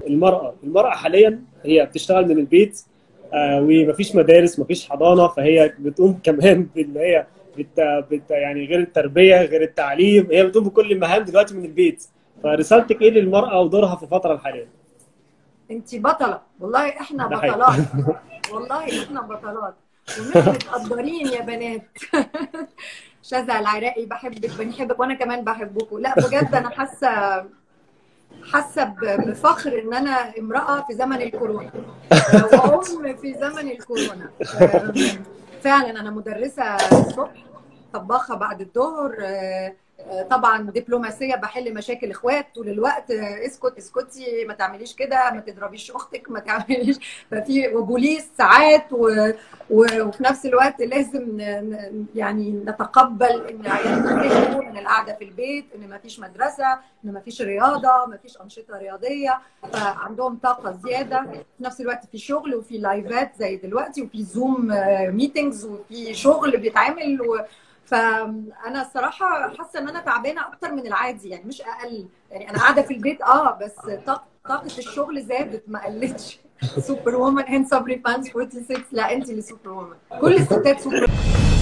المراه المراه حاليا هي بتشتغل من البيت آه ومفيش مدارس مفيش حضانه فهي بتقوم كمان باللي هي بت بت يعني غير التربيه غير التعليم هي بتقوم بكل المهام دلوقتي من البيت فرسالتك ايه للمراه ودورها في الفتره الحاليه؟ انت بطله والله احنا ده حقيقي. بطلات والله احنا بطلات ومش متقدرين يا بنات شذا العراقي بحبك بنحبك وانا كمان بحبكم لا بجد انا حاسه حاسه ب- بفخر ان انا امراه في زمن الكورونا وام في زمن الكورونا فعلا انا مدرسه الصبح طباخه بعد الظهر آه، آه، طبعا دبلوماسيه بحل مشاكل اخوات طول الوقت آه، اسكت اسكتي ما تعمليش كده ما تضربيش اختك ما تعمليش ففي وبوليس ساعات و... و... وفي نفس الوقت لازم ن... ن- يعني نتقبل ان عيالنا يخرجوا من القعده في البيت ان ما فيش مدرسه ان ما فيش رياضه ما فيش انشطه رياضيه فعندهم طاقه زياده في نفس الوقت في شغل وفي لايفات زي دلوقتي وفي زوم ميتينجز وفي شغل بيتعمل و... فانا الصراحه حاسه ان انا تعبانه اكتر من العادي يعني مش اقل يعني انا قاعده في البيت اه بس طاق- طاقه الشغل زادت ما قلتش سوبر وومن هند صبري فانز 46 لا انت اللي سوبر وومن كل الستات سوبر